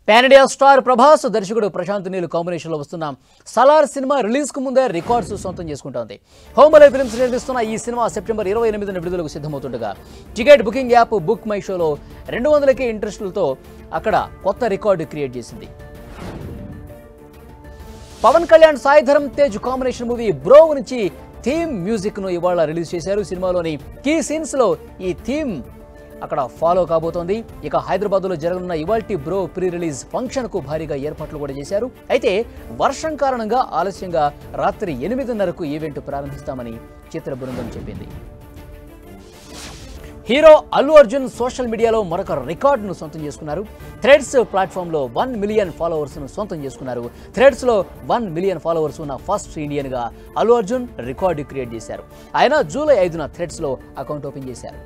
pan India star Prabhas దర్శకుడు ప్రశాంత్ నీల్ కాంబినేషన్లో వస్తున్న సలార్ సినిమా రిలీజ్కు ముందే రికార్డ్స్ సొంతం చేసుకుంటోంది హోమలే ఫిల్మ్స్ నిర్మిస్తున్న ఈ సినిమా సెప్టెంబర్ ఇరవై ఎనిమిదిన విడుదలకు సిద్ధమవుతుండగా ticket booking app book my షోలో రెండు వందలకి ఇంట్రెస్టులతో అక్కడ కొత్త రికార్డు క్రియేట్ చేసింది Pawan Kalyan Saidharam Tej combination movie Bro నుంచి థీమ్ మ్యూజిక్ ను ఇవాళ రిలీజ్ చేశారు సినిమాలోని కీ సీన్స్ లో ఈ థీమ్ అక్కడ ఫాలో కాబోతోంది ఇక హైదరాబాద్లో జరగనున్న ఇవాల్టి బ్రో ప్రీ రిలీజ్ ఫంక్షన్ కు భారీగా ఏర్పాట్లు కూడా చేశారు అయితే వర్షం కారణంగా ఆలస్యంగా రాత్రి ఎనిమిదిన్నరకు ఈవెంట్ ప్రారంభిస్తామని చిత్ర బృందం చెప్పింది హీరో అల్లు అర్జున్ సోషల్ మీడియాలో మరొక రికార్డును సొంతం చేసుకున్నారు థ్రెడ్స్ ప్లాట్ఫామ్లో వన్ మిలియన్ ఫాలోవర్స్ను సొంతం చేసుకున్నారు థ్రెడ్స్లో వన్ మిలియన్ ఫాలోవర్స్ ఉన్న ఫస్ట్ ఇండియన్గా అల్లు అర్జున్ రికార్డు క్రియేట్ చేశారు ఆయన జూలై ఐదున థ్రెడ్స్లో అకౌంట్ ఓపెన్ చేశారు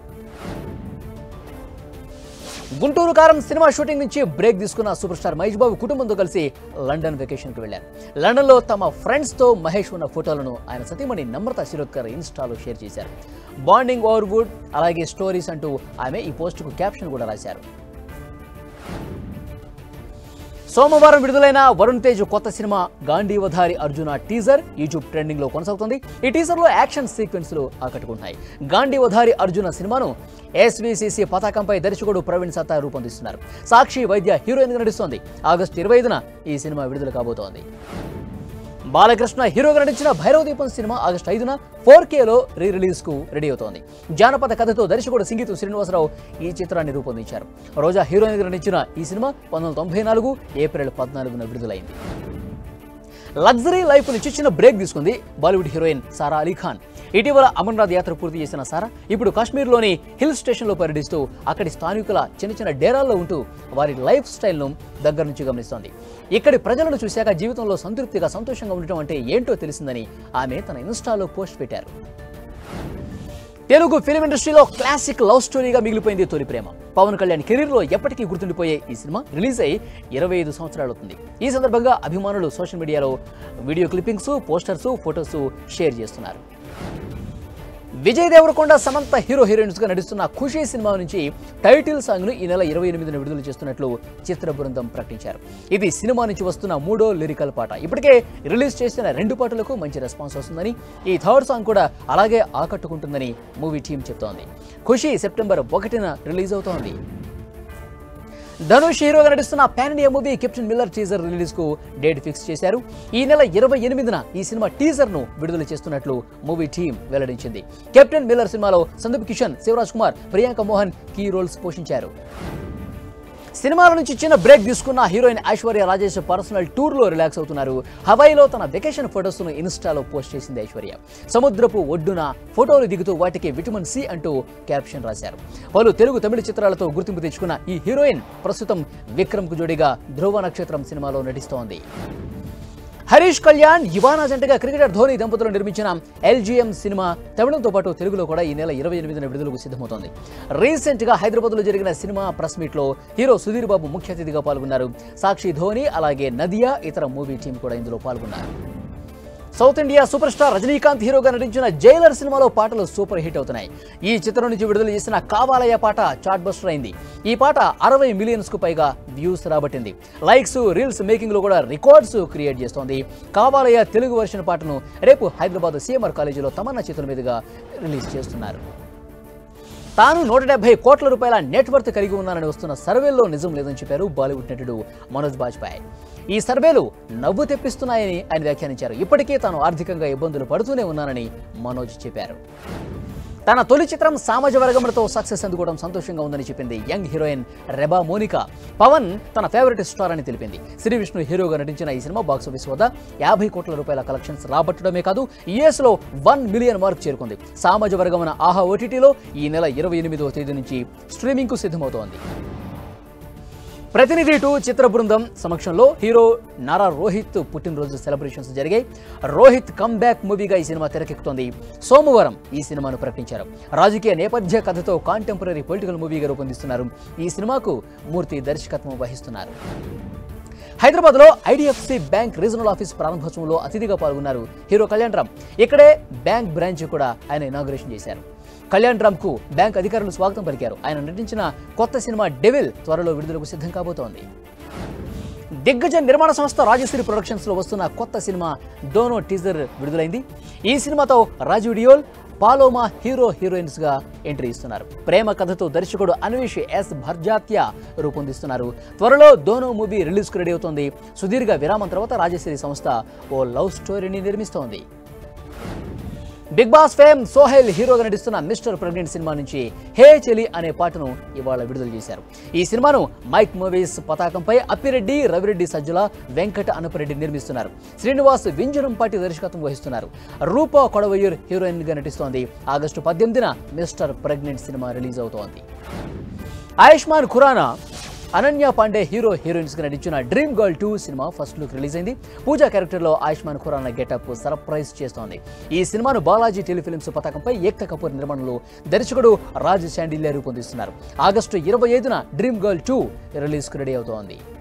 గుంటూరు కారం సినిమా షూటింగ్ నుంచి బ్రేక్ తీసుకున్న సూపర్ స్టార్ మహేష్ బాబు కుటుంబంతో కలిసి లండన్ వెకేషన్కి వెళ్లారు లండన్లో తమ ఫ్రెండ్స్తో మహేష్ ఉన్న ఫోటోలను ఆయన సతీమణి నమ్రత శిరోద్కర్ ఇన్స్టాలో షేర్ చేశారు బాండింగ్ ఓవర్ వుడ్ అలాగే స్టోరీస్ అంటూ ఆమె ఈ పోస్టుకు క్యాప్షన్ కూడా రాశారు సోమవారం విడుదలైన వరుణ్ తేజ్ కొత్త సినిమా Gandeevadhari Arjuna teaser YouTube trending లో కొనసాగుతుంది ఈ టీజర్ లో యాక్షన్ సీక్వెన్స్లు ఆకట్టుకుంటున్నాయి గాంధీవధారి అర్జున సినిమాను ఎస్వీసీసీ పతాకంపై దర్శకుడు ప్రవీణ్ సత్తా రూపొందిస్తున్నారు సాక్షి వైద్య హీరోయిన్ గా నడుస్తోంది ఆగస్టు ఇరవై ఐదున ఈ సినిమా విడుదల కాబోతోంది బాలకృష్ణ హీరోగా నటించిన భైరవ దీపం సినిమా ఆగస్టు ఐదున ఫోర్ కేలో రీ రిలీజ్ కు రెడీ అవుతోంది జానపద కథతో దర్శకుడు సింగీతు శ్రీనివాసరావు ఈ చిత్రాన్ని రూపొందించారు రోజా హీరోయిన్ గా నటించిన ఈ సినిమా పంతొమ్మిది తొంభై నాలుగు ఏప్రిల్ పద్నాలుగున విడుదలైంది లగ్జరీ లైఫ్ నుంచి చిన్న బ్రేక్ తీసుకుంది బాలీవుడ్ హీరోయిన్ సారా అలీ ఖాన్ ఇటీవల అమర్నాథ్ యాత్ర పూర్తి చేసిన సారా ఇప్పుడు కాశ్మీర్లోని హిల్ స్టేషన్లో పర్యటిస్తూ అక్కడి స్థానికుల చిన్న చిన్న డేరాల్లో ఉంటూ వారి లైఫ్ స్టైల్ను దగ్గర నుంచి గమనిస్తోంది ఇక్కడి ప్రజలను చూశాక జీవితంలో సంతృప్తిగా సంతోషంగా ఉండటం అంటే ఏంటో తెలిసిందని ఆమె తన ఇన్స్టాలో పోస్ట్ పెట్టారు తెలుగు ఫిలిం ఇండస్ట్రీలో క్లాసిక్ లవ్ స్టోరీగా మిగిలిపోయింది తొలి ప్రేమ పవన్ కళ్యాణ్ కెరీర్లో ఎప్పటికీ గుర్తుండిపోయే ఈ సినిమా రిలీజ్ అయి ఇరవై ఐదు సంవత్సరాలు అవుతుంది ఈ సందర్భంగా అభిమానులు సోషల్ మీడియాలో video clippings posters photos share చేస్తున్నారు విజయ్ దేవరకొండ సమంత హీరో హీరోయిన్స్ గా నడుస్తున్న ఖుషీ సినిమా నుంచి టైటిల్ సాంగ్ ను ఈ నెల ఇరవై ఎనిమిదిన విడుదల చేస్తున్నట్లు చిత్ర బృందం ప్రకటించారు ఇది సినిమా నుంచి వస్తున్న మూడో లిరికల్ పాట ఇప్పటికే రిలీజ్ చేసిన రెండు పాటలకు మంచి రెస్పాన్స్ వస్తుందని ఈ థర్డ్ సాంగ్ కూడా అలాగే ఆకట్టుకుంటుందని మూవీ టీం చెప్తోంది ఖుషీ సెప్టెంబర్ ఒకటిన రిలీజ్ అవుతోంది ధనుష్ హీరోగా నటిస్తున్న pan India movie captain Miller teaser release కు డేట్ ఫిక్స్ చేశారు ఈ నెల ఇరవై ఎనిమిదిన ఈ సినిమా టీజర్ ను విడుదల చేస్తున్నట్లు మూవీ టీం వెల్లడించింది కెప్టెన్ మిల్లర్ సినిమాలో సందీప్ కిషన్ శివరాజ్ కుమార్ ప్రియాంక మోహన్ కీ రోల్స్ పోషించారు సినిమాల నుంచి చిన్న బ్రేక్ తీసుకున్న heroine Aishwarya Rajesh personal tour లో రిలాక్స్ అవుతున్నారు హవాయిలో తన వెకేషన్ ఫొటోస్ ను ఇన్స్టాలో పోస్ట్ చేసింది ఐశ్వర్య సముద్రపు ఒడ్డున ఫోటోలు దిగుతూ వాటికి విటమిన్ సి అంటూ క్యాప్షన్ రాశారు పలు తెలుగు తమిళ చిత్రాలతో గుర్తింపు తెచ్చుకున్న ఈ హీరోయిన్ ప్రస్తుతం విక్రమ్ కు జోడిగా ధ్రువ నక్షత్రం సినిమాలో నటిస్తోంది హరీష్ కళ్యాణ్ యువానా జంటగా క్రికెటర్ ధోని దంపతులు నిర్మించిన ఎల్జీఎం సినిమా తమిళంతో పాటు తెలుగులో కూడా ఈ నెల ఇరవై ఎనిమిదిన విడుదలకు సిద్ధమవుతోంది రీసెంట్ గా హైదరాబాద్లో జరిగిన సినిమా ప్రెస్ మీట్ లో హీరో సుధీర్ బాబు ముఖ్య అతిథిగా పాల్గొన్నారు సాక్షి ధోని అలాగే నదియా ఇతర మూవీ టీం కూడా ఇందులో పాల్గొన్నారు south India super star Rajinikanth హీరోగా నటించిన జైలర్ సినిమాలో పాటలు సూపర్ హిట్ అవుతున్నాయి ఈ చిత్రం నుంచి విడుదల చేసిన కావాలయ్య పాట చాట్ బస్టర్ అయింది ఈ పాట అరవై మిలియన్స్ కు పైగా వ్యూస్ రాబట్టింది లైక్స్ రీల్స్ మేకింగ్ లో కూడా రికార్డ్స్ క్రియేట్ చేస్తోంది కావాలయ్య తెలుగు వర్షన్ పాటను రేపు హైదరాబాద్ సిఎంఆర్ కాలేజీలో తమన్నా చేతుల మీదుగా రిలీజ్ చేస్తున్నారు తాను నూట డెబ్బై కోట్ల రూపాయల నెట్వర్త్ కలిగి ఉన్నానని వస్తున్న సర్వేల్లో నిజం లేదని చెప్పారు బాలీవుడ్ నటుడు మనోజ్ బాజ్పాయ్ ఈ సర్వేలు నవ్వు తెప్పిస్తున్నాయని ఆయన వ్యాఖ్యానించారు ఇప్పటికే తాను ఆర్థికంగా ఇబ్బందులు పడుతూనే ఉన్నానని మనోజ్ చెప్పారు తన తొలి చిత్రం సామాజ వర్గములతో సక్సెస్ అందుకోవడం సంతోషంగా ఉందని చెప్పింది యంగ్ హీరోయిన్ రెబా మోనికా పవన్ తన ఫేవరెట్ స్టార్ అని తెలిపింది శ్రీ విష్ణు హీరోగా నటించిన ఈ సినిమా బాక్సాఫీస్ వద్ద యాభై కోట్ల రూపాయల కలెక్షన్స్ రాబట్టడమే కాదు యుఎస్ లో వన్ మిలియన్ మార్క్ చేరుకుంది సామాజ వర్గమున ఆహా ఓటీటీలో ఈ నెల ఇరవై ఎనిమిదవ తేదీ నుంచి స్ట్రీమింగ్ కు సిద్ధమవుతోంది ప్రతినిధి టూ చిత్ర బృందం సమక్షంలో హీరో నారా రోహిత్ పుట్టినరోజు సెలబ్రేషన్స్ జరిగాయి రోహిత్ కమ్ బ్యాక్ మూవీగా ఈ సినిమా తెరకెక్కుతోంది సోమవారం ఈ సినిమాను ప్రకటించారు రాజకీయ నేపథ్య కథతో కాంటెంపరీ పొలిటికల్ మూవీగా రూపొందిస్తున్నారు ఈ సినిమాకు మూర్తి దర్శకత్వం వహిస్తున్నారు హైదరాబాద్లో ఐడిఎఫ్సి బ్యాంక్ రీజనల్ ఆఫీస్ ప్రారంభోత్సవంలో అతిథిగా పాల్గొన్నారు హీరో కళ్యాణ్ రామ్ ఇక్కడే బ్యాంక్ బ్రాంచ్ కూడా ఆయన ఇనాగ్రేషన్ చేశారు కళ్యాణ్ రామ్ కు బ్యాంక్ అధికారులు స్వాగతం పలికారు ఆయన నటించిన కొత్త సినిమా డెవిల్ త్వరలో విడుదలకు సిద్ధం కాబోతోంది దిగ్గజ నిర్మాణ సంస్థ రాజశ్రీ ప్రొడక్షన్స్ లో వస్తున్న కొత్త సినిమా డోనో టీజర్ విడుదలైంది ఈ సినిమాతో రాజు డియోల్ పాలోమా హీరో హీరోయిన్స్ గా ఎంట్రీ ఇస్తున్నారు ప్రేమ కథతో దర్శకుడు అన్వేష్ ఎస్ భర్జాత్య రూపొందిస్తున్నారు త్వరలో దోనో మూవీ రిలీజ్ కు రెడీ అవుతోంది సుదీర్ఘ విరామం తర్వాత రాజశ్రీ సంస్థ ఓ లవ్ స్టోరీని నిర్మిస్తోంది బిగ్ బాస్ ఫేమ్ సోహెల్ హీరోగా నటిస్తున్న మిస్టర్ ప్రెగ్నెంట్ సినిమా నుంచి హే చెలి అనే పాటను ఇవాళ విడుదల చేశారు ఈ సినిమాను మైక్ మూవీస్ పతాకంపై అప్పిరెడ్డి రవిరెడ్డి సజ్జల వెంకట అనపరెడ్డి నిర్మిస్తున్నారు శ్రీనివాస్ వింజరంపాటి దర్శకత్వం వహిస్తున్నారు రూపా కొడవయ్యూర్ హీరోయిన్ గా నటిస్తోంది ఆగస్టు పద్దెనిమిదిన మిస్టర్ ప్రెగ్నెంట్ సినిమా రిలీజ్ అవుతోంది ఆయుష్మాన్ ఖురానా అనన్య పాండే హీరో హీరోయిన్స్ గా నటించిన డ్రీమ్ గర్ల్ టూ సినిమా ఫస్ట్ లుక్ రిలీజ్ అయింది పూజా క్యారెక్టర్ లో ఆయుష్మాన్ ఖురానా గెటప్ సర్ప్రైజ్ చేస్తోంది ఈ సినిమాను బాలాజీ టెలిఫిలిమ్స్ పతాకంపై ఏక్త కపూర్ నిర్మాణంలో దర్శకుడు రాజ్ శాండిల్య రూపొందిస్తున్నారు ఆగస్టు ఇరవై ఐదున డ్రీమ్ గర్ల్ టూ రిలీజ్ కు రెడీ అవుతోంది